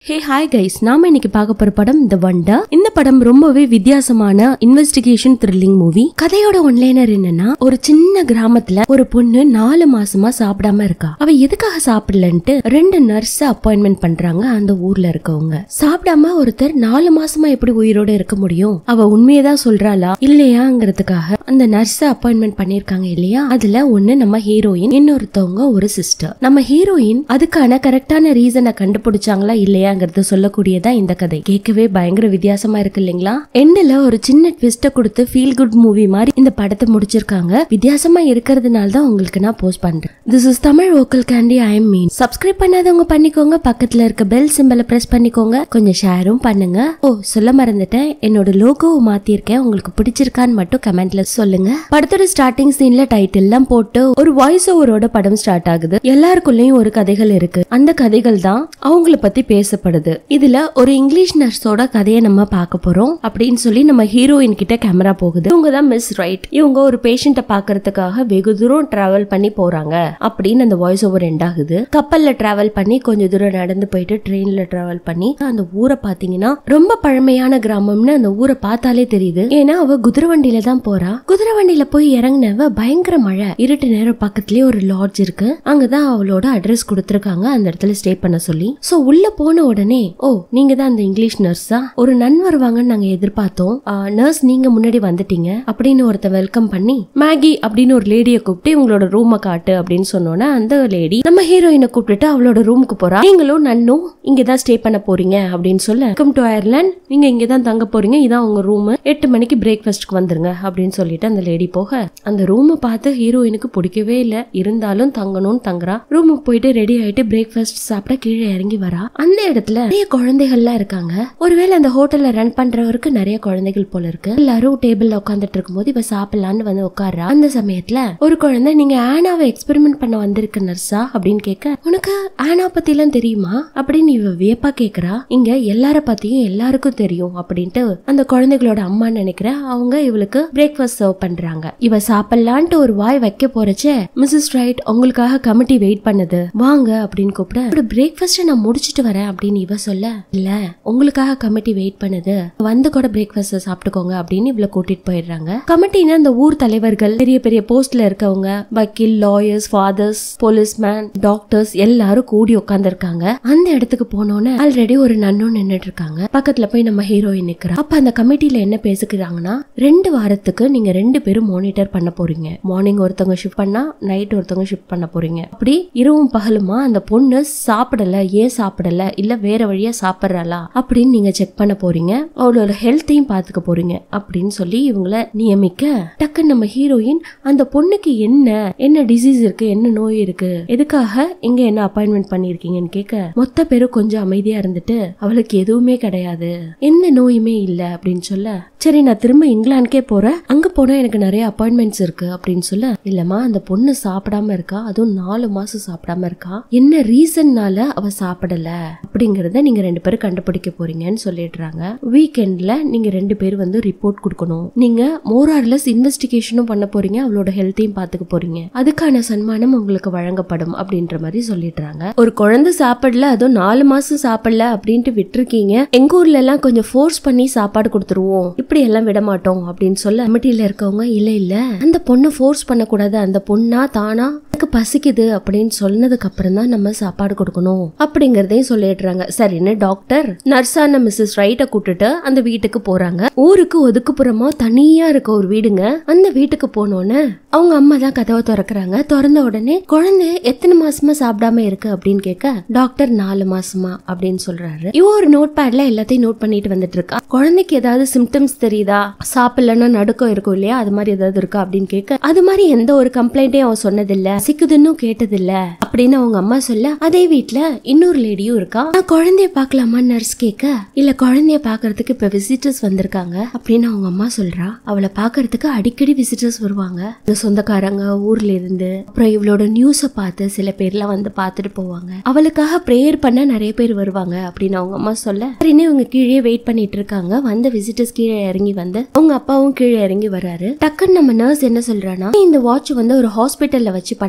hey hi guys நாம இன்னைக்கு பார்க்க போற படம் த வண்டர் இந்த படம் ரொம்பவே வித்தியாசமான இன்வெஸ்டிகேஷன் த்ரில்லிங் மூவி கதையோட ஒன்லைனர் என்னன்னா ஒரு சின்ன கிராமத்துல ஒரு பொண்ணு நாலு மாசமா சாப்பிடாம இருக்கா அவ எதுக்காக சாப்பிடலன்ட்டு ரெண்டு நர்ஸ் அப்பாயின்மெண்ட் பண்றாங்க அந்த ஊர்ல இருக்கவங்க சாப்பிடாம ஒருத்தர் நாலு மாசமா எப்படி உயிரோட இருக்க முடியும் அவ உண்மையதான் சொல்றாளா இல்லையாங்கிறதுக்காக அந்த நர்ஸ் அப்பாயின்மெண்ட் பண்ணிருக்காங்க இல்லையா அதுல ஒண்ணு நம்ம ஹீரோயின் இன்னொருத்தவங்க ஒரு சிஸ்டர் நம்ம ஹீரோயின் அதுக்கான கரெக்டான ரீசனை கண்டுபிடிச்சாங்களா இல்லையாங்கிறது சொல்லக்கூடியதா இந்த கதை கேட்கவே பயங்கர வித்தியாசமா இருக்கு இல்லைங்களா எண்ட்ல ஒரு சின்ன ட்விஸ்ட கொடுத்து ஃபீல் குட் மூவி மாதிரி இந்த படத்தை முடிச்சிருக்காங்க வித்தியாசமா இருக்கிறதுனால தான் உங்களுக்கு நான் போஸ்ட் பண்றேன் this is Tamil vocal candy I am Meen subscribe பண்ணாதவங்க பண்ணிக்கோங்க பக்கத்துல இருக்க பெல் சிம்பலை பிரஸ் பண்ணிக்கோங்க கொஞ்சம் ஷேரும் பண்ணுங்க ஓ சொல்ல மறந்துட்டேன் என்னோட லோகோவை மாத்திருக்கேன் உங்களுக்கு பிடிச்சிருக்கான்னு மட்டும் கமெண்ட்ல சொல்லுங்க படத்தோட ஸ்டார்டிங் சீன்ல டைட்டில் எல்லாம் போட்டு ஒரு வாய்ஸ் ஓவரோட படம் ஸ்டார்ட் ஆகுது எல்லாருக்குள்ளயும் ஒரு கதைகள் இருக்கு அந்த கதைகள் தான் அவங்கள பத்தி பேசப்படுது இதுல ஒரு இங்கிலீஷ் நர்ஸோட கதையை நம்ம பார்க்க போறோம் அப்படின்னு சொல்லி நம்ம ஹீரோயின் கிட்ட கேமரா போகுது இவங்க தான் மிஸ் ரைட் இவங்க ஒரு பேஷண்ட்டை பாக்குறதுக்காக வெகு தூரம் டிராவல் பண்ணி போறாங்க அப்படின்னு அந்த வாய்ஸ் ஓவர் எண்ட் ஆகுது கப்பல்ல டிராவல் பண்ணி கொஞ்ச தூரம் நடந்து போயிட்டு ட்ரெயின்ல டிராவல் பண்ணி அந்த ஊரை பாத்தீங்கன்னா ரொம்ப பழமையான கிராமம்னு அந்த ஊரை பார்த்தாலே தெரியுது ஏன்னா அவ குதிரை வண்டியில தான் போறா குதிரை வண்டியில போய் இறங்கினவ பயங்கர மழை இருட்டு நேரம் பக்கத்துலயே ஒரு லாட்ஜ் இருக்கு அங்கதான் அவளோட அட்ரஸ் கொடுத்திருக்காங்க அந்த இடத்துல ஸ்டே பண்ண சொல்லி சோ உள்ள போன உடனே ஓ நீங்க தான் அந்த இங்கிலீஷ் நர்ஸா ஒரு நன் வருவாங்கன்னு நாங்க எதிர்பார்த்தோம் நர்ஸ் நீங்க முன்னாடி வந்துட்டீங்க அப்படின்னு ஒருத்த வெல்கம் பண்ணி மேகி அப்படின்னு ஒரு லேடிய கூப்பிட்டு உங்களோட ரூமை காட்டு அப்படின்னு சொன்னோன்னே அந்த லேடி நம்ம ஹீரோயினை கூப்பிட்டுட்டு அவளோட ரூமுக்கு போறா நீங்களும் நன்னும் இங்க தான் ஸ்டே பண்ண போறீங்க அப்படின்னு சொல்ல வெல்கம் டு அயர்லாண்ட் நீங்க இங்க தான் தங்க போறீங்க இதான் உங்க ரூம் எட்டு மணிக்கு பிரேக்ஃபாஸ்ட்க்கு வந்துருங்க அப்படின்னு சொல்லிட்டு அந்த லேடி போக அந்த ரூமை பார்த்து ஹீரோயினுக்கு பிடிக்கவே இல்ல இருந்தாலும் தங்கணும்னு தங்குறா ரூமுக்கு போயிட்டு ரெடி ஆயிட்டு பிரேக்ஃபாஸ்ட் சாப்பிட கீழே இறங்கி வரா அந்த இடத்துல நிறைய குழந்தைகள்லாம் இருக்காங்க ஒருவேளை அந்த ஹோட்டல்ல ரன் பண்றவருக்கு நிறைய குழந்தைகள் போல இருக்கு எல்லாரும் டேபிள்ல உட்காந்துட்டு இருக்கும்போது இவ சாப்பிடலான்னு வந்து உட்கார்றா அந்த சமயத்துல ஒரு குழந்தை நீங்க ஆனாவை எக்ஸ்பெரிமெண்ட் பண்ண வந்திருக்க நர்ஸா அப்படின்னு கேட்க உனக்கு ஆனா பத்தி எல்லாம் தெரியுமா அப்படின்னு இவ வியப்பா கேக்குறா இங்க எல்லார பத்தியும் எல்லாருக்கும் தெரியும் அப்படின்ட்டு அந்த குழந்தைகளோட அம்மா நினைக்கிற அவங்க இவளுக்கு பிரேக்ஃபாஸ்ட் சர்வ் பண்றாங்க இவ சாப்பிடலான்ட்டு ஒரு வாய் வைக்க போறச்சே மிஸ்ஸஸ் ரைட் உங்களுக்காக கமிட்டி வெயிட் பண்ணுது வாங்க அப்படின்னு கூப்பிட பிரேக்ஃபாஸ்ட் நான் முடிச்சிட்டு வரேன் அப்படின்னு இவ சொல்ல இல்ல உங்களுக்காக கமிட்டி வெயிட் பண்ணுது வந்து கூட பிரேக்ஃபாஸ்ட் சாப்பிட்டுக்கோங்க அப்படின்னு இவள கூட்டிட்டு போயிடுறாங்க கமிட்டினா அந்த ஊர் தலைவர்கள் பெரிய பெரிய போஸ்ட்ல இருக்கவங்க வக்கீல் லாயர்ஸ் ஃபாதர்ஸ் போலீஸ்மேன் டாக்டர்ஸ் எல்லாரும் கூடி உட்கார்ந்துருக்காங்க அந்த இடத்துக்கு போனோன்னே ஆல்ரெடி ஒரு நன்னும் நின்னுட்டு இருக்காங்க பக்கத்துல போய் நம்ம ஹீரோயின் நிக்கிறா அப்ப அந்த கமிட்டில என்ன பேசிக்கிறாங்கன்னா ரெண்டு வாரத்துக்கு நீங்க ரெண்டு பேரும் மானிட்டர் பண்ண போறீங்க மார்னிங் ஒருத்தவங்க ஷிஃப்ட் பண்ணா நைட் ஒருத்தவங்க ஷிஃப்ட் பண்ண போறீங்க அப்படி இரவும் பகலுமா அந்த பொண்ணு சாப்பிடல ஏன் சாப்பிடல இல்ல வேற வழியா சாப்பிடுறாளா அப்படின்னு நீங்க செக் பண்ண போறீங்க அவளோட ஹெல்த்தையும் பாத்துக்க போறீங்க அப்படின்னு சொல்லி இவங்கள நியமிக்க டக்குன்னு நம்ம ஹீரோயின் அந்த பொண்ணுக்கு என்ன என்ன டிசீஸ் இருக்கு என்ன நோய் இருக்கு எதுக்காக இங்க என்ன அப்பாயின்மெண்ட் பண்ணிருக்கீங்கன்னு கேட்க மொத்த பேரும் கொஞ்சம் அமைதியா இருந்துட்டு அவளுக்கு எதுவுமே கிடையாது எந்த நோயுமே இல்ல அப்படின்னு சொல்ல சரி நான் திரும்ப இங்கிலாந்துக்கே போறேன் அங்க போனா எனக்கு நிறைய அப்பாயின்மெண்ட்ஸ் இருக்கு அப்படின்னு சொல்ல இல்லம்மா அந்த பொண்ணு சாப்பிடாம இருக்கா அதுவும் நாலு மாசம் சாப்பிடாம இருக்கா என்ன ரீசன்னால அவ சாப்பிடல அப்படிங்கறத நீங்க ரெண்டு பேரும் கண்டுபிடிக்க போறீங்கன்னு சொல்லிடுறாங்க வீக்கெண்ட்ல நீங்க ரெண்டு பேரும் வந்து ரிப்போர்ட் கொடுக்கணும் நீங்க மோரார்லெஸ் இன்வெஸ்டிகேஷனும் பண்ண போறீங்க அவளோட ஹெல்த்தையும் பாத்துக்க போறீங்க அதுக்கான சன்மானம் உங்களுக்கு வழங்கப்படும் அப்படின்ற மாதிரி சொல்லிடுறாங்க ஒரு குழந்தை சாப்பிடல அதுவும் நாலு மாசம் சாப்பிடல அப்படின்ட்டு விட்டுருக்கீங்க எங்க ஊர்ல எல்லாம் கொஞ்சம் ஃபோர்ஸ் பண்ணி சாப்பாடு கொடுத்துருவோம் இப்படி எல்லாம் விட மாட்டோம் அப்படின்னு சொல்ல கமிட்டியில இருக்கவங்க இல்ல இல்ல அந்த பொண்ணு ஃபோர்ஸ் பண்ணக்கூடாது அந்த பொண்ணா தானா எனக்கு பசிக்குது அப்படின்னு சொன்னதுக்கு அப்புறம் தான் நம்ம சாப்பாடு கொடுக்கணும் அப்படிங்கறதையும் சொல்லிடுறாங்க சரின்னு டாக்டர் நர்ஸான மிஸ்ஸஸ் ரைட்ட கூட்டிட்டு அந்த வீட்டுக்கு போறாங்க ஊருக்கு ஒதுக்குப்புறமா தனியா இருக்க ஒரு வீடுங்க அந்த வீட்டுக்கு போனோன்னு அவங்க அம்மா தான் கதவை திறக்கறாங்க திறந்த உடனே குழந்தை எத்தனை மாசமா சாப்பிடாம இருக்கு அப்படின்னு கேட்க டாக்டர் நாலு மாசமா அப்படின்னு சொல்றாரு இவ ஒரு நோட் பேட்ல எல்லாத்தையும் நோட் பண்ணிட்டு வந்துட்டு இருக்கா குழந்தைக்கு ஏதாவது சிம்டம்ஸ் தெரியுதா சாப்பிடலன்னா நடுக்கம் இருக்கும் இல்லையா அது மாதிரி ஏதாவது இருக்கா அப்படின்னு கேட்க அது மாதிரி எந்த ஒரு கம்ப்ளைண்ட்டையும் அவன் சொன்னதில்ல சிக்குதுன்னு கேட்டதில்ல அப்படின்னு அவங்க அம்மா சொல்ல அதே வீட்ல இன்னொரு லேடியும் இருக்கா நான் குழந்தைய பாக்கலாமா நர்ஸ் கேட்க இல்ல குழந்தைய பாக்குறதுக்கு இப்ப விசிட்டர்ஸ் வந்திருக்காங்க அப்படின்னு அவங்க அம்மா சொல்றா அவளை பாக்குறதுக்கு அடிக்கடி விசிட்டர்ஸ் வருவாங்க இந்த சொந்தக்காரங்க ஊர்ல இருந்து அப்புறம் இவளோட நியூஸ பார்த்து சில பேர்லாம் வந்து பார்த்துட்டு போவாங்க அவளுக்காக ப்ரேயர் பண்ண நிறைய பேர் வருவாங்க அப்படின்னு அவங்க அம்மா சொல்ல சரின்னு இவங்க கீழே வெயிட் பண்ணிட்டு இருக்காங்க வந்த விசிட்டர்ஸ் கீழே இறங்கி வந்து அவங்க அப்பாவும் கீழே இறங்கி வராரு டக்குன்னு நம்ம நர்ஸ் என்ன சொல்றானா இந்த வாட்ச் வந்து ஒரு ஹாஸ்பிட்டல்ல வச்சு பண்ண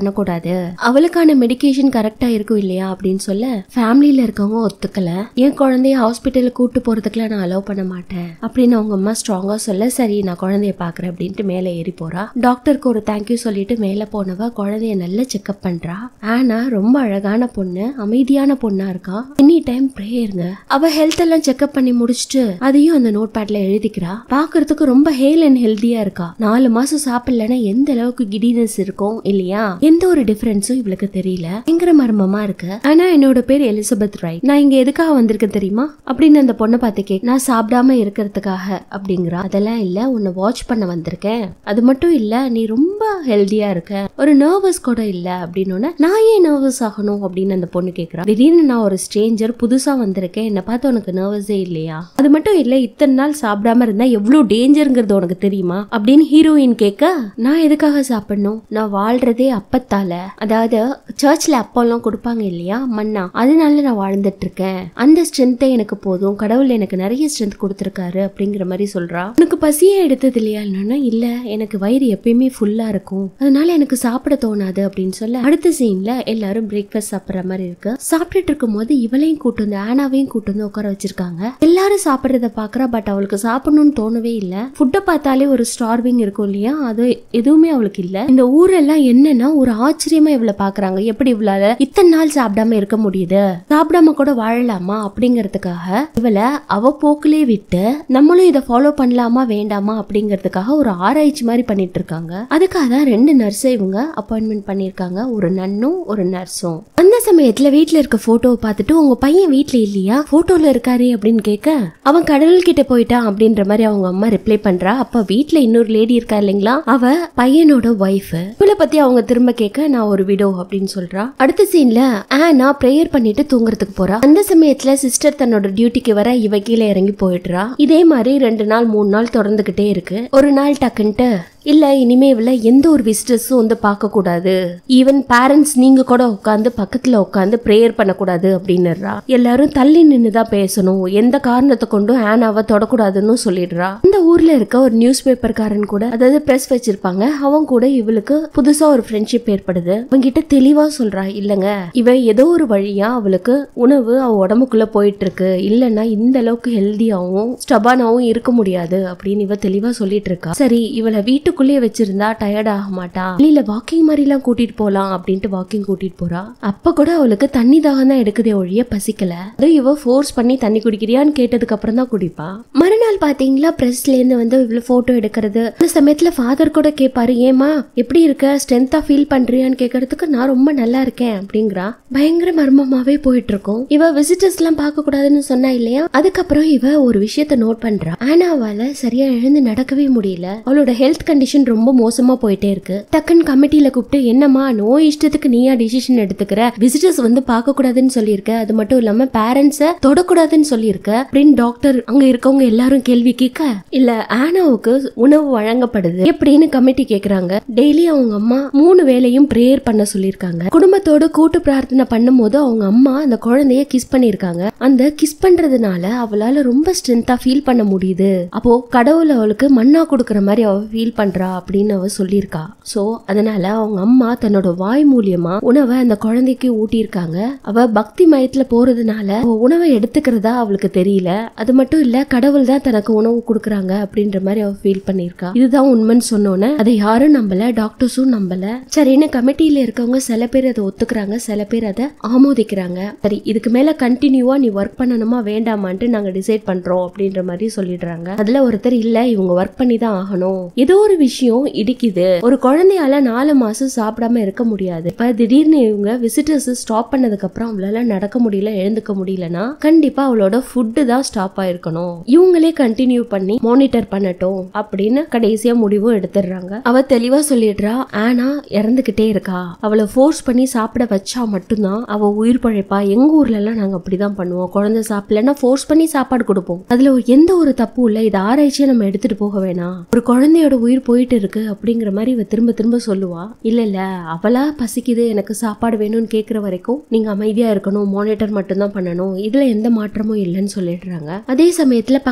பண்ணக்கூடாது அவளுக்கான மெடிகேஷன் கரெக்டா இருக்கும் இல்லையா அப்படின்னு சொல்ல ஃபேமிலியில இருக்கவங்க ஒத்துக்கல என் குழந்தைய ஹாஸ்பிட்டலுக்கு கூட்டு போறதுக்குலாம் நான் அலோவ் பண்ண மாட்டேன் அப்படின்னு அவங்க அம்மா ஸ்ட்ராங்கா சொல்ல சரி நான் குழந்தைய பாக்குறேன் அப்படின்ட்டு மேலே ஏறி போறா டாக்டருக்கு ஒரு தேங்க்யூ சொல்லிட்டு மேலே போனவ குழந்தைய நல்லா செக்அப் பண்றா ஆனா ரொம்ப அழகான பொண்ணு அமைதியான பொண்ணா இருக்கா எனி டைம் ப்ரேயருங்க அவ ஹெல்த் எல்லாம் செக்அப் பண்ணி முடிச்சுட்டு அதையும் அந்த நோட் பேட்ல எழுதிக்கிறா பாக்குறதுக்கு ரொம்ப ஹேல் அண்ட் ஹெல்தியா இருக்கா நாலு மாசம் சாப்பிடலன்னா எந்த அளவுக்கு கிடினஸ் இருக்கும் இல்லையா எந்த ஒரு டிஃபரன்ஸும் இவளுக்கு தெரியல பயங்கர மர்மமா இருக்கு ஆனா என்னோட பேர் எலிசபெத் ரைட் நான் இங்க எதுக்காக வந்திருக்கேன் தெரியுமா அப்படின்னு அந்த பொண்ணை பார்த்து கேக் நான் சாப்பிடாம இருக்கிறதுக்காக அப்படிங்கிறா அதெல்லாம் இல்ல உன்னை வாட்ச் பண்ண வந்திருக்கேன் அது மட்டும் இல்ல நீ ரொம்ப ஹெல்தியா இருக்க ஒரு நர்வஸ் கூட இல்ல அப்படின்னு நான் ஏன் நர்வஸ் ஆகணும் அப்படின்னு அந்த பொண்ணு கேக்குறா திடீர்னு நான் ஒரு ஸ்ட்ரேஞ்சர் புதுசா வந்திருக்கேன் என்ன பார்த்து உனக்கு நர்வஸே இல்லையா அது மட்டும் இல்ல இத்தனை நாள் சாப்பிடாம இருந்தா எவ்வளவு டேஞ்சருங்கிறது உனக்கு தெரியுமா அப்படின்னு ஹீரோயின் கேட்க நான் எதுக்காக சாப்பிடணும் நான் வாழ்றதே அப்பத்தால அதாவது சர்ச்ல அப்பெல்லாம் கொடுப்பாங்க இல்லையா மண்ணா அதனால நான் வாழ்ந்துட்டு இருக்கேன் அந்த ஸ்ட்ரென்த்தே எனக்கு போதும் கடவுள் எனக்கு நிறைய ஸ்ட்ரென்த் கொடுத்துருக்காரு அப்படிங்கிற மாதிரி சொல்றா உனக்கு பசியே எடுத்தது இல்லையா இல்ல எனக்கு வயிறு எப்பயுமே ஃபுல்லா இருக்கும் அதனால எனக்கு சாப்பிட தோணாது அப்படின்னு சொல்ல அடுத்த சீன்ல எல்லாரும் பிரேக்ஃபாஸ்ட் சாப்பிடுற மாதிரி இருக்கு சாப்பிட்டுட்டு இருக்கும் போது இவளையும் கூட்டு வந்து ஆனாவையும் கூட்டு வந்து உட்கார வச்சிருக்காங்க எல்லாரும் சாப்பிடுறத பாக்குறா பட் அவளுக்கு சாப்பிடணும்னு தோணவே இல்ல ஃபுட்டை பார்த்தாலே ஒரு ஸ்டார்விங் இருக்கும் இல்லையா அது எதுவுமே அவளுக்கு இல்ல இந்த ஊரெல்லாம் என்னன்னா ஒரு ஆச்சரியமா இவளை பாக்குறாங்க எப்படி இவளால இத்தனை நாள் சாப்பிடாம இருக்க முடியுது சாப்பிடாம கூட வாழலாமா அப்படிங்கறதுக்காக இவளை அவ போக்கிலே விட்டு நம்மளும் இதை ஃபாலோ பண்ணலாமா வேண்டாமா அப்படிங்கறதுக்காக ஒரு ஆராய்ச்சி மாதிரி பண்ணிட்டு இருக்காங்க அதுக்காக தான் ரெண்டு நர்ஸை இவங்க அப்பாயின்மெண்ட் பண்ணிருக்காங்க ஒரு நன்னும் ஒரு நர்ஸும் அந்த சமயத்துல வீட்ல இருக்க போட்டோவை பார்த்துட்டு உங்க பையன் வீட்ல இல்லையா போட்டோல இருக்காரு அப்படின்னு கேட்க அவன் கடவுள் கிட்ட போயிட்டான் அப்படின்ற மாதிரி அவங்க அம்மா ரிப்ளை பண்றா அப்ப வீட்ல இன்னொரு லேடி இருக்கா இல்லைங்களா அவ பையனோட ஒய்ஃப் இவளை பத்தி அவங்க திரும்ப கேட்க நான் ஒரு விடோ அப்படின்னு சொல்றா அடுத்த சீன்ல ஆனா ப்ரேயர் பண்ணிட்டு தூங்குறதுக்கு போறா அந்த சமயத்துல சிஸ்டர் தன்னோட டியூட்டிக்கு வர இவ கீழே இறங்கி போயிடுறா இதே மாதிரி ரெண்டு நாள் மூணு நாள் தொடர்ந்துகிட்டே இருக்கு ஒரு நாள் டக்குன்ட்டு இல்ல இனிமே இவள எந்த ஒரு விசிட்டர்ஸும் வந்து பார்க்க கூடாது ஈவன் பேரண்ட்ஸ் நீங்க கூட உட்காந்து பக்கத்துல உட்காந்து ப்ரேயர் பண்ணக்கூடாது அப்படின்னுறா எல்லாரும் தள்ளி நின்று தான் பேசணும் எந்த காரணத்தை கொண்டும் ஆனாவை தொடக்கூடாதுன்னு சொல்லிடுறா இந்த ஊர்ல இருக்க ஒரு நியூஸ் பேப்பர்காரன் கூட அதாவது பிரஸ் வச்சிருப்பாங்க அவன் கூட இவளுக்கு புதுசா ஒரு ஃப்ரெண்ட்ஷிப் ஏற்படுது அவங்கிட்ட தெளிவா சொல்றா இல்லங்க இவ ஏதோ ஒரு வழியா அவளுக்கு உணவு அவ உடம்புக்குள்ள போயிட்டு இருக்கு இல்லைன்னா இந்த அளவுக்கு ஹெல்தியாவும் ஸ்டபானாவும் இருக்க முடியாது அப்படின்னு இவ தெளிவா சொல்லிட்டு இருக்கா சரி இவளை வீட்டுக்குள்ளேயே வச்சிருந்தா டயர்ட் ஆக மாட்டா வெளியில வாக்கிங் மாதிரி எல்லாம் கூட்டிட்டு போலாம் அப்படின்ட்டு வாக்கிங் கூட்டிட்டு போறா அப்ப கூட அவளுக்கு தண்ணி தாகம் தான் எடுக்குதே ஒழிய பசிக்கல அது இவ ஃபோர்ஸ் பண்ணி தண்ணி குடிக்கிறியான்னு கேட்டதுக்கு அப்புறம் தான் குடிப்பா மறுநாள் பாத்தீங்களா பிரஸ்ல இருந்து வந்து இவ்வளவு போட்டோ எடுக்கிறது அந்த சமயத்துல ஃபாதர் கூட கேட்பாரு ஏமா எப்படி இருக்க ஸ்ட்ரென்த்தா ஃபீல் பண்றியான்னு கேட்கறதுக்கு நான் ரொம்ப நல்லா இருக்கேன் அப்படிங்கிறா பயங்கர மர்மமாவே போயிட்டு இருக்கும் இவ விசிட்டர்ஸ் எல்லாம் பார்க்க கூடாதுன்னு சொன்னா இல்லையா அதுக்கப்புறம் இவ ஒரு விஷயத்த நோட் பண்றா ஆனாவால சரியா எழுந்து நடக்கவே முடியல அவளோட ஹெல்த் கண்டிஷன் ரொம்ப மோசமா போயிட்டே இருக்கு டக்குன்னு கமிட்டில கூப்பிட்டு என்னம்மா நோய் இஷ்டத்துக்கு நீயா டிசிஷன் எடுத்துக்கிற விசிட்டர்ஸ் வந்து பார்க்க கூடாதுன்னு சொல்லியிருக்க அது மட்டும் இல்லாம பேரண்ட்ஸ தொடக்கூடாதுன்னு சொல்லியிருக்க அப்படின்னு டாக்டர் அங்க இருக்கவங்க எல்லாரும் கேள்வி கேட்க இல்ல ஆனாவுக்கு உணவு வழங்கப்படுது எப்படின்னு கமிட்டி கேக்குறாங்க டெய்லி அவங்க அம்மா மூணு வேளையும் ப்ரேயர் பண்ண சொல்லியிருக்காங்க குடும்பத்தோட கூட்டு பிரார்த்தனை பண்ணும்போது அவங்க அம்மா அந்த குழந்தைய கிஸ் பண்ணிருக்காங்க அந்த கிஸ் பண்றதுனால அவளால ரொம்ப ஸ்ட்ரென்த்தா ஃபீல் பண்ண முடியுது அப்போ கடவுள் அவளுக்கு மண்ணா கொடுக்கற மாதிரி அவ ஃபீல் பண்றா அப்படின்னு அவ சொல்லியிருக்கா சோ அதனால அவங்க அம்மா தன்னோட வாய் மூலியமா உணவை அந்த குழந்தைக்கு ஊட்டியிருக்காங்க அவ பக்தி மயத்துல போறதுனால அவ உணவை எடுத்துக்கிறதா அவளுக்கு தெரியல அது மட்டும் இல்ல கடவுள் தான் தனக்கு உணவு கொடுக்கறாங்க அப்படின்ற மாதிரி அவ ஃபீல் பண்ணிருக்கா இதுதான் உண்மைன்னு சொன்னோன்னே அதை யாரும் நம்பல டாக்டர்ஸும் நம்பல சரின்னு கமிட்டியில இருக்கவங்க சில பேர் அதை ஒத்துக்கிறாங்க சில பேர் அதை ஆமோதிக்கிறாங்க சரி இதுக்கு மேல கண்டினியூவா நீ ஒர்க் பண்ணணுமா வேண்டாமான்ட்டு நாங்க டிசைட் பண்றோம் அப்படின்ற மாதிரி சொல்லிடுறாங்க அதுல ஒருத்தர் இல்ல இவங்க ஒர்க் பண்ணி தான் ஆகணும் ஏதோ ஒரு விஷயம் இடிக்குது ஒரு குழந்தையால நாலு மாசம் சாப்பிடாம இருக்க முடியாது இப்ப திடீர்னு இவங்க விசிட்டர்ஸ் ஸ்டாப் பண்ணதுக்கு அப்புறம் அவளால நடக்க முடியல எழுந்துக்க முடியலன்னா கண்டிப்பா அவளோட ஃபுட்டு தான் ஸ்டாப் ஆயிருக்கணும் இவங்களே கண்டினியூ பண்ணி மானிட்டர் பண்ணட்டும் அப்படின்னு கடைசியா முடிவும் எடுத்துடுறாங்க அவ தெளிவா சொல்லிடுறா ஆனா இறந்துகிட்டே இருக்கா அவளை ஃபோர்ஸ் பண்ணி சாப்பிட வச்சா மட்டும்தான் அவ உயிர் பழைப்பா எங்க ஊர்ல எல்லாம் நாங்க அப்படிதான் பண்ணுவோம் குழந்தை சாப்பிடலன்னா ஃபோர்ஸ் பண்ணி சாப்பாடு கொடுப்போம் அதுல ஒரு- எந்த ஒரு தப்பும் இல்ல இது ஆராய்ச்சியை நம்ம எடுத்துட்டு போக வேணாம் ஒரு குழந்தையோட உயிர் போயிட்டு இருக்கு அப்படிங்கிற மாதிரி இவ திரும்ப திரும்ப சொல்லுவா இல்ல இல்ல அவளா பசிக்குது எனக்கு சாப்பாடு வேணும்னு கேக்குற வரைக்கும் நீங்க அமைதியா இருக்கணும் மானிட்டர் மட்டும்தான் பண்ணணும் இதுல எந்த மாற்றமும் இல்லைன்னு சொல்லிடுறாங்க அதே சமயத்துல பக்கத்துல இருக்க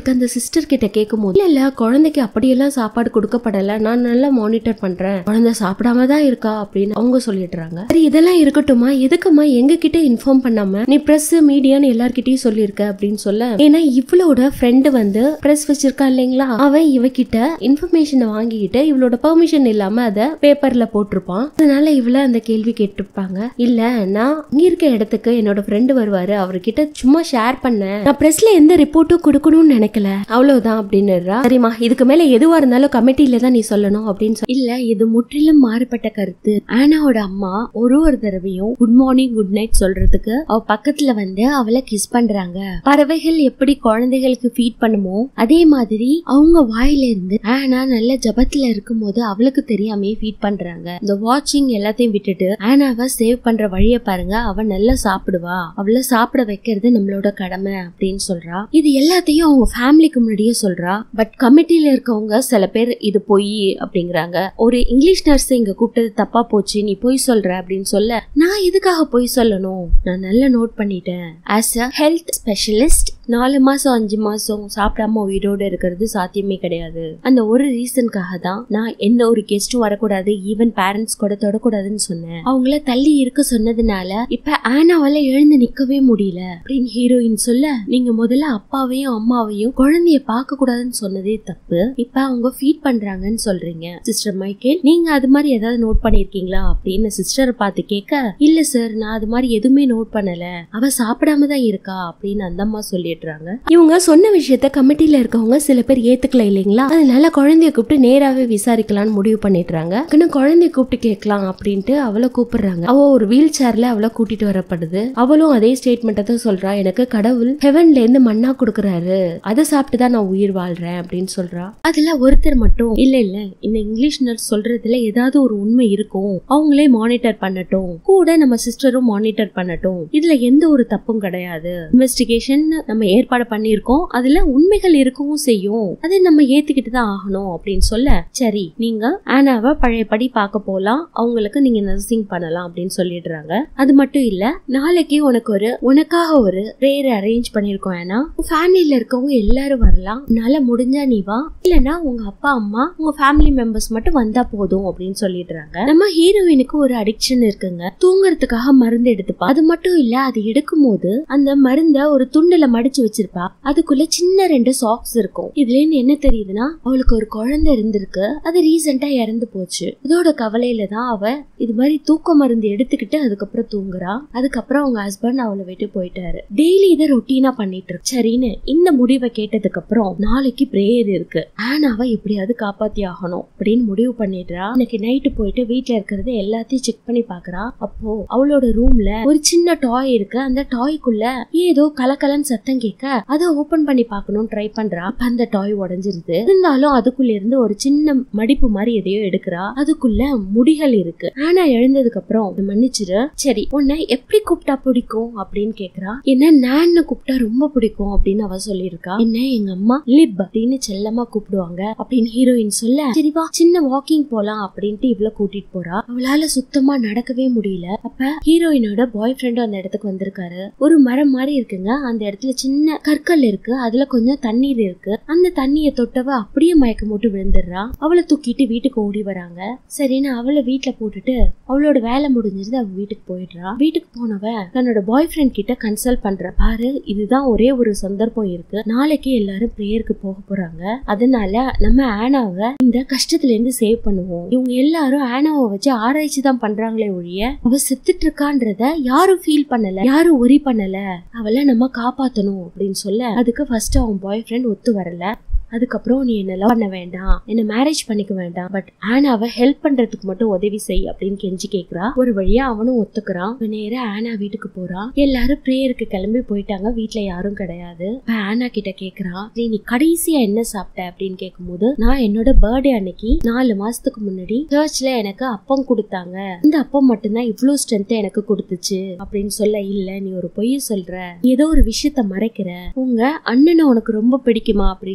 இருக்க அந்த சிஸ்டர் கிட்ட கேட்கும் போது இல்ல இல்ல குழந்தைக்கு அப்படியெல்லாம் சாப்பாடு கொடுக்கப்படல நான் நல்லா மானிட்டர் பண்றேன் குழந்தை சாப்பிடாம தான் இருக்கா அப்படின்னு அவங்க சொல்லிடுறாங்க சரி இதெல்லாம் இருக்கட்டுமா எதுக்குமா எங்க கிட்ட இன்ஃபார்ம் பண்ணாம நீ பிரஸ் மீடியான்னு எல்லார்கிட்டயும் சொல்லியிருக்க அப்படின்னு சொல்ல ஏன்னா இவளோட ஃப்ரெண்டு வந்து பிரஸ் வச்சிருக்கா இல்லைங்களா அவன் இவகிட்ட இன்ஃபர்மேஷனை வாங்கிக்கிட்டு இவளோட பெர்மிஷன் இல்லாம அதை பேப்பர்ல போட்டிருப்பான் அதனால இவள அந்த கேள்வி கேட்டிருப்பாங்க இல்ல நான் இங்க இருக்க இடத்துக்கு என்னோட ஃப்ரெண்டு வருவாரு அவர்கிட்ட சும்மா ஷேர் பண்ணேன் நான் பிரஸ்ல எந்த ரிப்போர்ட்டும் கொடுக்கணும்னு நினைக்கல அவ்வளவுதான் அப்படின்னுறா சரிம்மா இதுக்கு மேல எதுவா இருந்தாலும் கமிட்டில தான் நீ சொல்லணும் அப்படின்னு சொல்லி இல்ல இது முற்றிலும் மாறுபட்ட கருத்து ஆனாவோட அம்மா ஒரு ஒரு தடவையும் குட் மார்னிங் குட் நைட் சொல்றதுக்கு அவ பக்கத்துல வந்து அவளை கிஸ் பண்றாங்க பறவைகள் எப்படி குழந்தைகளுக்கு ஃபீட் பண்ணுமோ அதே மாதிரி அவங்க வாயில இருந்து ஆனா நல்ல ஜபத்துல இருக்கும்போது அவளுக்கு தெரியாமே ஃபீட் பண்றாங்க இந்த வாட்சிங் எல்லாத்தையும் விட்டுட்டு ஆனாவை சேவ் பண்ற வழிய பாருங்க அவ நல்லா சாப்பிடுவா அவளை சாப்பிட வைக்கிறது நம்மளோட கடமை அப்படின்னு சொல்றா இது எல்லாத்தையும் அவங்க ஃபேமிலிக்கு முன்னாடியே சொல்றா பட் கமிட்டில இருக்கவங்க சில பேர் இது பொய் அப்படிங்கிறாங்க ஒரு இங்கிலீஷ் நர்ஸ் இங்க கூப்பிட்டது தப்பா போச்சு நீ பொய் சொல்ற அப்படின்னு சொல்ல நான் எதுக்காக பொய் சொல்லணும் நான் நல்லா நோட் பண்ணிட்டேன் ஆஸ் அ ஹெல்த் ஸ்பெஷலிஸ்ட் நாலு மாசம் அஞ்சு மாசம் சாப்பிடாம உயிரோட இருக்கிறது சாத்தியமே கிடையாது அந்த ஒரு ரீசனுக்காக தான் நான் எந்த ஒரு கெஸ்டும் வரக்கூடாது ஈவன் பேரண்ட்ஸ் கூட தொடக்கூடாதுன்னு சொன்னேன் அவங்கள தள்ளி இருக்க சொன்னதுனால இப்ப ஆனாவால எழுந்து நிக்கவே முடியல அப்படின்னு ஹீரோயின் சொல்ல நீங்க முதல்ல அப்பாவையும் அம்மாவையும் குழந்தைய பார்க்க கூடாதுன்னு சொன்னதே தப்பு இப்ப அவங்க ஃபீட் பண்றாங்கன்னு சொல்றீங்க சிஸ்டர் மைக்கேல் நீங்க அது மாதிரி ஏதாவது நோட் பண்ணிருக்கீங்களா அப்படின்னு சிஸ்டரை பார்த்து கேட்க இல்ல சார் நான் அது மாதிரி எதுவுமே நோட் பண்ணல அவ சாப்பிடாம தான் இருக்கா அப்படின்னு அந்த அம்மா சொல்லிடுறாங்க இவங்க சொன்ன விஷயத்த கமிட்டில இருக்கவங்க சில பேர் ஏத்துக்கல இல்லைங்களா அதனால குழந்தைய கூப்பிட்டு நேராவே விசாரிக்கலாம்னு முடிவு பண்ணிடுறாங்க இன்னும் குழந்தைய கூப்பிட்டு கேட்கலாம் அப்படின்ட்டு அவளை கூப்பிடுறாங்க அவ ஒரு வீல் சேர்ல அவளை கூட்டிட்டு வரப்படுது அவளும் அதே ஸ்டேட்மெண்ட்டை தான் சொல்றா எனக்கு கடவுள் ஹெவன்ல இருந்து மண்ணா கொடுக்கறாரு அதை சாப்பிட்டு தான் நான் உயிர் வாழ்றேன் அப்படின்னு சொல்றா அதுல ஒருத்தர் மட்டும் இல்ல இல்ல இந்த இங்கிலீஷ் நர்ஸ் சொல்றதுல ஏதாவது ஒரு உண்மை இருக்கும் அவங்களே மானிட்டர் பண்ணட்டும் கூட நம்ம சிஸ்டரும் மானிட்டர் பண்ணட்டும் இதுல எந்த ஒரு தப்பும் கிடையாது இன்வெஸ்டிகேஷன் நம்ம ஏற்பாடு பண்ணியிருக்கோம் அதுல உண்மைகள் இருக்கவும் செய்யும் அதை நம்ம ஏத்துக்கிட்டு தான் ஆகணும் அப்படின்னு சொல்ல சரி நீங்க ஆனாவை பழையபடி பார்க்க போலாம் அவங்களுக்கு நீங்க நர்சிங் பண்ணலாம் அப்படின்னு சொல்லிடுறாங்க அது மட்டும் இல்ல நாளைக்கு உனக்கு ஒரு உனக்காக ஒரு பிரேயர் அரேஞ்ச் பண்ணிருக்கோம் ஏன்னா ஃபேமிலியில இருக்கவங்க எல்லாரும் வரலாம் உன்னால முடிஞ்சா நீ வா இல்லனா உங்க அப்பா அம்மா உங்க ஃபேமிலி மெம்பர்ஸ் மட்டும் வந்தா போதும் அப்படின்னு சொல்லிடுறாங்க நம்ம ஹீரோயினுக்கு ஒரு அடிக்ஷன் இருக்குங்க தூங்குறதுக்காக மருந்து எடுத்துப்பா அது மட்டும் இல்ல அது எடுக்கும் போது அந்த மருந்த ஒரு துண்டுல மடிச்சு வச்சிருப்பா அதுக்குள்ள சின்ன ரெண்டு சாக்ஸ் இருக்கும் இதுல இருந்து என்ன தெரியுதுன்னா அவளுக்கு ஒரு குழந்தை இருந்திருக்கு அது ரீசெண்டா இறந்து போச்சு இதோட கவலையில தான் அவ இது மாதிரி தூக்க மருந்து எடுத்துக்கிட்டு அதுக்கப்புறம் தூங்குறா அதுக்கப்புறம் அவங்க ஹஸ்பண்ட் அவளை விட்டு போயிட்டாரு டெய்லி இதை ரொட்டீனா பண்ணிட்டு இருக்கு சரின்னு இந்த முடிவை கேட்டதுக்கு அப்புறம் நாளைக்கு பிரேயர் இருக்கு ஆனாவை எப்படியாவது காப்பாத்தி ஆகணும் அப்படின்னு முடிவு பண்ணிடுறா இன்னைக்கு நைட்டு போயிட்டு வீட்ல இருக்கிறது எல்லாத்தையும் செக் பண்ணி பாக்குறா அப்போ அவளோட ரூம்ல ஒரு சின்ன டாய் இருக்கு அந்த டாய்க்குள்ள ஏதோ கலக்கலன்னு சத்தம் கேட்க அதை ஓபன் பண்ணி பார்க்கணும் ட்ரை பண்றா அப்ப அந்த டாய் உடைஞ்சிருது இருந்தாலும் அதுக்குள்ள இருந்து ஒரு சின்ன மடிப்பு மாதிரி எதையோ எடுக்கிறா அதுக்குள்ள முடிகள் இருக்கு ஆனா எழுந்ததுக்கு அப்புறம் "என்னை மன்னிச்சிரு சரி உன்னை எப்படி கூப்பிட்டா பிடிக்கும் அப்படின்னு கேக்குறா என்ன நான்னு கூப்பிட்டா ரொம்ப பிடிக்கும் அப்படின்னு அவ சொல்லியிருக்கா என்ன எங்க அம்மா லிப் அப்படின்னு செல்லமா கூப்பிடுவாங்க அப்படின்னு ஹீரோயின் சொல்ல சரி வா சின்ன வாக்கிங் போலாம் அப்படின்ட்டு இவ்வளவு கூட்டிட்டு போறா அவளால சுத்தமா நடக்கவே முடியல அப்ப ஹீரோயினோட பாய் ஃப்ரெண்டும் அந்த இடத்துக்கு வந்திருக்காரு ஒரு மரம் மாதிரி இருக்குங்க அந்த இடத்துல சின்ன கற்கள் இருக்கு அதுல கொஞ்சம் தண்ணீர் இருக்கு அந்த தண்ணியை தொட்டவ அப்படியே மயக்கம் போட்டு விழுந்துடுறா அவளை தூக்கிட்டு வீட்டுக்கு ஓடி வராங்க சரின்னு அவளை வீட்டுல போட்டுட்டு அவளோட வேலை முடிஞ்சிருது அவ வீட்டுக்கு போயிடுறா வீட்டுக்கு போனவ தன்னோட பாய் ஃப்ரெண்ட் கிட்ட கன்சல்ட் பண்ற பாரு இதுதான் ஒரே ஒரு சந்தர்ப்பம் இருக்கு நாளைக்கு எல்லாரும் பிரேயருக்கு போக போறாங்க அதனால நம்ம ஆனாவை இந்த கஷ்டத்துல இருந்து சேவ் பண்ணுவோம் இவங்க எல்லாரும் ஆனாவை வச்சு ஆராய்ச்சி தான் பண்றாங்களே ஒழிய அவ செத்துட்டு இருக்கான்றத யாரும் ஃபீல் பண்ணல யாரும் ஒரி பண்ணல அவளை நம்ம காப்பாத்தணும் அப்படின்னு சொல்ல அதுக்கு ஃபர்ஸ்ட் அவன் பாய் ஃப்ரெண்ட் ஒத்து வரல அதுக்கப்புறம் நீ என்ன லவ் பண்ண வேண்டாம் என்ன மேரேஜ் பண்ணிக்க வேண்டாம் பட் ஆனாவை ஹெல்ப் பண்றதுக்கு மட்டும் உதவி செய் அப்படின்னு கெஞ்சி கேக்குறா ஒரு வழியா அவனும் ஒத்துக்கிறான் இப்ப நேரா ஆனா வீட்டுக்கு போறான் எல்லாரும் பிரேயருக்கு கிளம்பி போயிட்டாங்க வீட்ல யாரும் கிடையாது இப்ப ஆனா கிட்ட கேக்குறான் "நீ நீ கடைசியா என்ன சாப்பிட்ட அப்படின்னு கேட்கும்போது நான் என்னோட பர்த்டே அன்னைக்கு நாலு மாசத்துக்கு முன்னாடி சர்ச்ல எனக்கு அப்பம் கொடுத்தாங்க இந்த அப்பம் மட்டும்தான் இவ்வளவு ஸ்ட்ரென்த் எனக்கு கொடுத்துச்சு அப்படின்னு சொல்ல இல்ல நீ ஒரு பொய் சொல்ற ஏதோ ஒரு விஷயத்த மறைக்கிற உங்க அண்ணனை உனக்கு ரொம்ப பிடிக்குமா அப்படின்னு கேட்க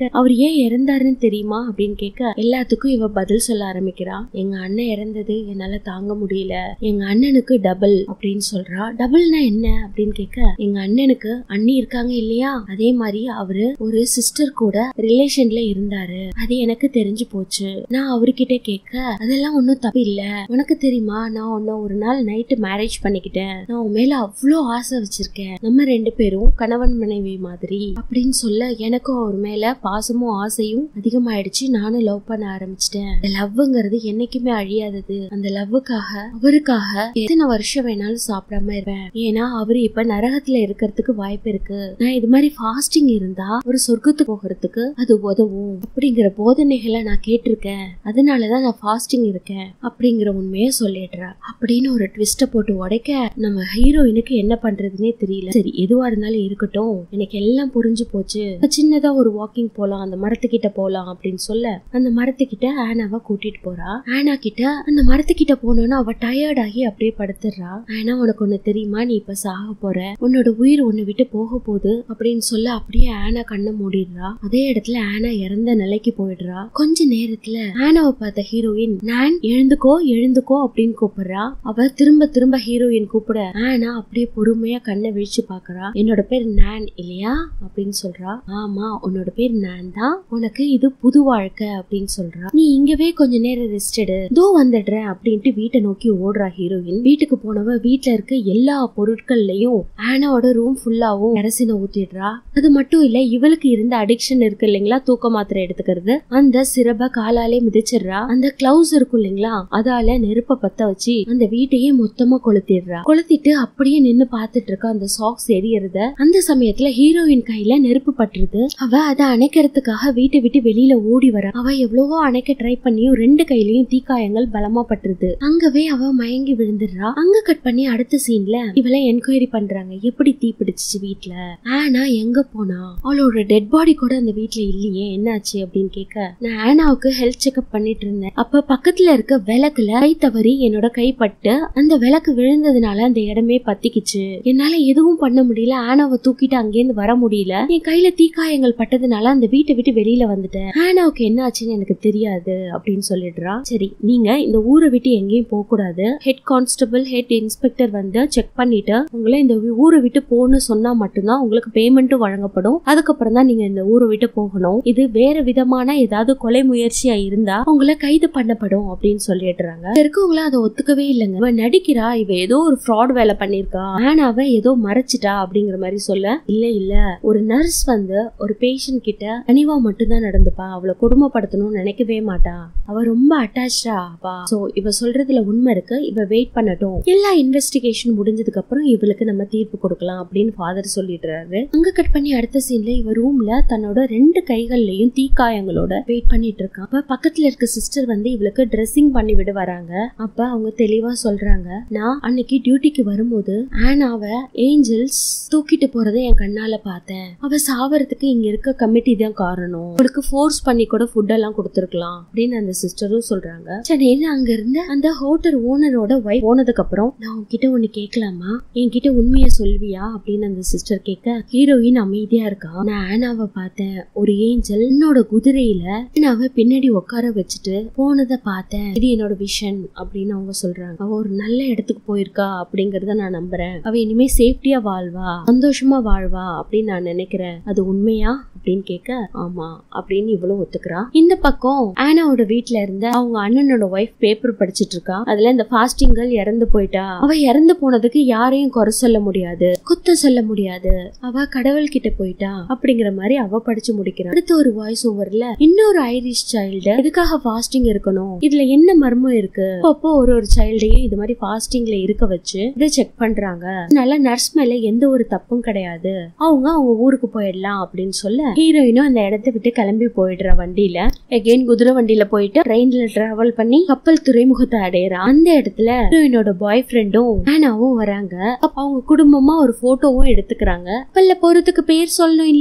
அவர் ஏன் இறந்தாருன்னு தெரியுமா அப்படின்னு கேட்க எல்லாத்துக்கும் இவ பதில் சொல்ல ஆரம்பிக்கிறா எங்க அண்ணன் இறந்தது என்னால தாங்க முடியல எங்க அண்ணனுக்கு டபுள் அப்படின்னு சொல்றா டபுள்னா என்ன அப்படின்னு கேட்க எங்க அண்ணனுக்கு அண்ணி இருக்காங்க இல்லையா அதே மாதிரி அவரு ஒரு சிஸ்டர் கூட ரிலேஷன்ல இருந்தாரு அது எனக்கு தெரிஞ்சு போச்சு நான் அவர்கிட்ட கேட்க அதெல்லாம் ஒன்றும் தப்பு இல்ல உனக்கு தெரியுமா நான் உன்ன ஒரு நாள் நைட்டு மேரேஜ் பண்ணிக்கிட்டேன் நான் உன் மேல அவ்வளோ ஆசை வச்சிருக்கேன் நம்ம ரெண்டு பேரும் கணவன் மனைவி மாதிரி அப்படின்னு சொல்ல எனக்கும் அவர் மேல பாசமும் ஆசையும் அதிகமாயிடுச்சு நானும் லவ் பண்ண ஆரம்பிச்சிட்டேன் இந்த லவ்ங்கிறது என்னைக்குமே அழியாதது அந்த லவ்வுக்காக அவருக்காக எத்தனை வருஷம் வேணாலும் சாப்பிடாம இருப்பேன் ஏன்னா அவரு இப்ப நரகத்துல இருக்கிறதுக்கு வாய்ப்பு இருக்கு நான் இது மாதிரி ஃபாஸ்டிங் இருந்தா ஒரு சொர்க்கத்துக்கு போகிறதுக்கு அது உதவும் அப்படிங்கிற போதனைகளை நான் கேட்டிருக்கேன் அதனாலதான் நான் ஃபாஸ்டிங் இருக்கேன் அப்படிங்கிற உண்மையை சொல்லிடுறா அப்படின்னு ஒரு ட்விஸ்ட போட்டு உடைக்க நம்ம ஹீரோயினுக்கு என்ன பண்றதுன்னே தெரியல சரி எதுவா இருந்தாலும் இருக்கட்டும் எனக்கு எல்லாம் புரிஞ்சு போச்சு சின்னதா ஒரு வாக்கிங் போலாம் அந்த மரத்துக்கிட்ட போலாம் அப்படின்னு சொல்ல அந்த மரத்துக்கிட்ட ஆனாவை கூட்டிட்டு போறா ஆனா கிட்ட அந்த மரத்துக்கிட்ட போனோன்னா அவ டயர்ட் ஆகி அப்படியே படுத்துடுறா ஆனா உனக்கு ஒண்ணு தெரியுமா நீ இப்ப சாக போற உன்னோட உயிர் ஒண்ணு விட்டு போக போகுது அப்படின்னு சொல்ல அப்படியே ஆனா கண்ணை மூடிடுறா அதே இடத்துல ஆனா இறந்த நிலைக்கு போயிடுறா கொஞ்ச நேரத்துல ஆனாவை பார்த்த ஹீரோயின் நான் எழுந்துக்கோ எழுந்துக்கோ அப்படின்னு கூப்பிடுறா அவ திரும்ப திரும்ப ஹீரோயின் கூப்பிட ஆனா அப்படியே பொறுமையா கண்ணை விழிச்சு பாக்குறா என்னோட பேர் நான் இல்லையா அப்படின்னு சொல்றா ஆமா உன்னோட பேர் நான் தான் உனக்கு இது புது வாழ்க்கை அப்படின்னு சொல்றா நீ இங்கவே கொஞ்ச நேரம் ரெஸ்ட் எடு தோ வந்துடுறேன் அப்படின்ட்டு வீட்டை நோக்கி ஓடுறா ஹீரோயின் வீட்டுக்கு போனவ வீட்ல இருக்க எல்லா பொருட்கள்லயும் ஆனாவோட ரூம் ஃபுல்லாவும் கெரசினை ஊத்திடுறா அது மட்டும் இல்ல இவளுக்கு இருந்த அடிக்ஷன் இருக்கு இல்லைங்களா தூக்க மாத்திரை எடுத்துக்கிறது அந்த சிரப காலாலே மிதிச்சிடுறா அந்த கிளவுஸ் இருக்கும் இல்லைங்களா அதால நெருப்ப பத்த வச்சு அந்த வீட்டையே மொத்தமா கொளுத்திடுறா கொளுத்திட்டு அப்படியே நின்னு பாத்துட்டு இருக்க அந்த சாக்ஸ் எரியறத அந்த சமயத்துல ஹீரோயின் கையில நெருப்பு பட்டுருது அவ அதை அணைக்கிறதுக்காக வீட்டை விட்டு வெளியில ஓடி வர அவ எவ்வளவோ அணைக்க ட்ரை பண்ணியும் ரெண்டு கையிலயும் தீக்காயங்கள் பலமா பட்டுருது அங்கவே அவ மயங்கி விழுந்துடுறா அங்க கட் பண்ணி அடுத்த சீன்ல இவளை என்கொயரி பண்றாங்க எப்படி தீ பிடிச்சிச்சு வீட்ல ஆனா எங்க போனா அவளோட டெட் பாடி கூட அந்த வீட்ல இல்லையே என்னாச்சு அப்படின்னு கேட்க நான் ஆனாவுக்கு ஹெல்த் செக்அப் பண்ணிட்டு இருந்தேன் அப்ப பக்கத்துல இருக்க விளக்குல கை தவறி என்னோட கை பட்டு அந்த விளக்கு விழுந்ததுனால அந்த இடமே பத்திக்குச்சு என்னால எதுவும் பண்ண முடியல ஆனாவை தூக்கிட்டு அங்கேருந்து வர முடியல என் கையில தீக்காயங்கள் பட்டதுனால அந்த வீட்டை விட்டு வெளியில வந்துட்டேன் ஆனாவுக்கு என்ன ஆச்சுன்னு எனக்கு தெரியாது அப்படின்னு சொல்லிடுறா சரி நீங்க இந்த ஊரை விட்டு எங்கேயும் போக கூடாது ஹெட் கான்ஸ்டபிள் ஹெட் இன்ஸ்பெக்டர் வந்து செக் பண்ணிட்டு உங்களை இந்த ஊரை விட்டு போகணும்னு சொன்னா மட்டும்தான் உங்களுக்கு பேமெண்ட்டும் வழங்கப்படும் அதுக்கப்புறம் தான் நீங்க இந்த ஊரை விட்டு போகணும் இது வேற விதமான ஏதாவது கொலை முயற்சியா இருந்தா உங்களை கைது பண்ணப்படும் அப்படின்னு சொல்லிடுறாங்க இங்க இருக்கவங்களும் அதை ஒத்துக்கவே இல்லைங்க இவ நடிக்கிறா இவ ஏதோ ஒரு ஃப்ராட் வேலை பண்ணிருக்கா ஆனாவ ஏதோ மறைச்சிட்டா அப்படிங்கிற மாதிரி சொல்ல இல்ல இல்ல ஒரு நர்ஸ் வந்து ஒரு பேஷண்ட் கிட்ட கனிவா மட்டும்தான் நடந்துப்பா அவளை கொடுமைப்படுத்தணும்னு நினைக்கவே மாட்டா அவ ரொம்ப அட்டாச்சா அப்பா சோ இவ சொல்றதுல உண்மை இருக்கு இவ வெயிட் பண்ணட்டும் எல்லா இன்வெஸ்டிகேஷன் முடிஞ்சதுக்கு அப்புறம் இவளுக்கு நம்ம தீர்ப்பு கொடுக்கலாம் அப்படின்னு ஃபாதர் சொல்லிடுறாரு அங்க கட் பண்ணி அடுத்த சீன்ல இவ ரூம்ல தன்னோட ரெண்டு கைகள்லயும் தீக்காயங்களோட வெயிட் பண்ணிட்டு இருக்கா அப்ப பக்கத்துல இருக்க சிஸ்டர் வந்து இவளுக்கு ட்ரெஸ்ஸிங் பண்ணி விட வராங்க அப்ப அவங்க தெளிவா சொல்றாங்க நான் அன்னைக்கு டியூட்டிக்கு வரும்போது ஆனாவ ஏஞ்சல்ஸ் தூக்கிட்டு போறதை என் கண்ணால பார்த்தேன் அவ சாவறதுக்கு இங்க இருக்க கமிட்டி தான் காரணம் அவளுக்கு ஃபோர்ஸ் பண்ணி கூட ஃபுட் எல்லாம் கொடுத்துருக்கலாம் அப்படின்னு அந்த சிஸ்டரும் சொல்றாங்க சென்னையில அங்க இருந்த அந்த ஹோட்டல் ஓனரோட ஒய்ஃப் போனதுக்கு அப்புறம் நான் உன்கிட்ட ஒண்ணு கேட்கலாமா என்கிட்ட உண்மையை சொல்வியா அப்படின்னு அந்த சிஸ்டர் கேட்க ஹீரோயின் அமைதியா இருக்கா நான் ஆனாவை பார்த்தேன் ஒரு ஏஞ்சல் என்னோட குதிரையில ஆனாவை பின்னாடி உட்கார வச்சுட்டு போனதை பார்த்தேன் இது என்னோட விஷன் அப்படின்னு அவங்க சொல்றாங்க அவ ஒரு நல்ல இடத்துக்கு போயிருக்கா அப்படிங்கறத நான் நம்புறேன் அவ இனிமே சேஃப்டியா வாழ்வா சந்தோஷமா வாழ்வா அப்படின்னு நான் நினைக்கிறேன் அது உண்மையா அப்படின்னு கேட்க ஆமா அப்படின்னு இவளும் ஒத்துக்கிறா இந்த பக்கம் ஆனாவோட வீட்ல இருந்த அவங்க அண்ணனோட ஒய்ஃப் பேப்பர் படிச்சிட்டு இருக்கா அதுல இந்த ஃபாஸ்டிங் கேர்ள் இறந்து போயிட்டா அவ இறந்து போனதுக்கு யாரையும் குறை சொல்ல முடியாது குத்த சொல்ல முடியாது அவ கடவுள் கிட்ட போயிட்டா அப்படிங்கிற மாதிரி அவ படிச்சு முடிக்கிறா அடுத்த ஒரு வாய்ஸ் ஓவர்ல இன்னொரு ஐரிஷ் சைல்டு எதுக்காக ஃபாஸ்டிங் இருக்கணும் இதுல என்ன மர்மம் இருக்கு அப்போ ஒரு ஒரு சைல்டையும் இது மாதிரி ஃபாஸ்டிங்ல இருக்க வச்சு இதை செக் பண்றாங்க அதனால நர்ஸ் மேல எந்த ஒரு தப்பும் கிடையாது அவங்க அவங்க ஊருக்கு போயிடலாம் அப்படின்னு சொல்ல ஹீரோயினும் அந்த இடத்த விட்டு கிளம்பி போயிடுறா வண்டியில எகெயின் குதிரை வண்டியில போயிட்டு ட்ரெயின்ல டிராவல் பண்ணி கப்பல் துறைமுகத்தை அடையறா அந்த இடத்துல ஹீரோயினோட பாய் ஃப்ரெண்டும் ஆனாவும் வராங்க அப்ப அவங்க குடும்பமா ஒரு போட்டோவும் எடுத்துக்கிறாங்க கப்பல்ல போறதுக்கு பேர் சொல்லணும் இல்லையா அப்ப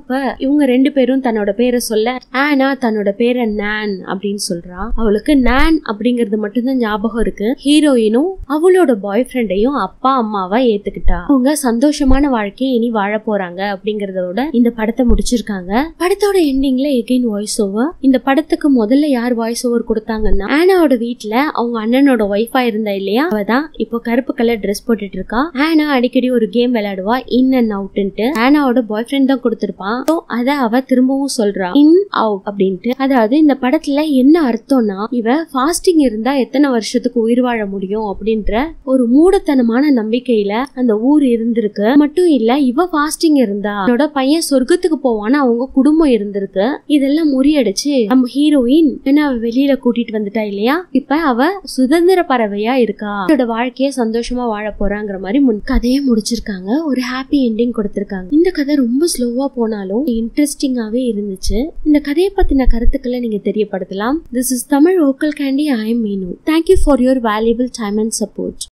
அப்ப இவங்க ரெண்டு பேரும் தன்னோட பேரை சொல்ல ஆனா தன்னோட பேரை நான் அப்படின்னு சொல்றா அவளுக்கு நான் அப்படிங்கறது மட்டும்தான் ஞாபகம் இருக்கு ஹீரோயினும் அவளோட பாய் ஃப்ரெண்டையும் அப்பா அம்மாவா ஏத்துக்கிட்டா அவங்க சந்தோஷமான வாழ்க்கையை இனி வாழ போறாங்க அப்படிங்கறதோட இந்த படத்தை முடிச்சிருக்காங்க படத்தோட எண்டிங்ல எகைன் வாய்ஸ் ஓவர் இந்த படத்துக்கு முதல்ல யார் வாய்ஸ் ஓவர் கொடுத்தாங்கன்னா ஆனாவோட வீட்ல அவங்க அண்ணனோட ஒய்ஃபா இருந்தா இல்லையா அவ தான் இப்போ கருப்பு கலர் ட்ரெஸ் போட்டுட்டு இருக்கா ஆனா அடிக்கடி ஒரு கேம் விளையாடுவா இன் அண்ட் அவுட்ன்ட்டு ஆனாவோட பாய் ஃப்ரெண்ட் தான் கொடுத்திருப்பான் So, அத அவ திரும்பவும் சொல்றா இன் அவுட் அப்படின்ட்டு அதாவது இந்த படத்துல என்ன அர்த்தம்னா இவ ஃபாஸ்டிங் இருந்தா எத்தனை வருஷத்துக்கு உயிர் வாழ முடியும் அப்படின்ற ஒரு மூடத்தனமான நம்பிக்கையில அந்த ஊர் இருந்திருக்கு மட்டும் இல்ல இவ ஃபாஸ்டிங் இருந்தா என்னோட பையன் சொர்க்கத்துக்கு போவான்னு அவங்க குடும்பம் இருந்திருக்கு இதெல்லாம் முறியடிச்சு நம்ம ஹீரோயின் என்ன அவ வெளியில கூட்டிட்டு வந்துட்டா இல்லையா இப்ப அவ சுதந்திர பறவையா இருக்கா அவளோட வாழ்க்கைய சந்தோஷமா வாழ போறாங்கிற மாதிரி முன் கதையை முடிச்சிருக்காங்க ஒரு ஹாப்பி எண்டிங் கொடுத்திருக்காங்க இந்த கதை ரொம்ப ஸ்லோவா போனாலும் இன்ட்ரெஸ்டிங்காவே இருந்துச்சு இந்த கதையை பத்தின கருத்துக்களை நீங்க தெரியப்படுத்தலாம் this is Tamil vocal candy I am Meenu thank you for your valuable time and support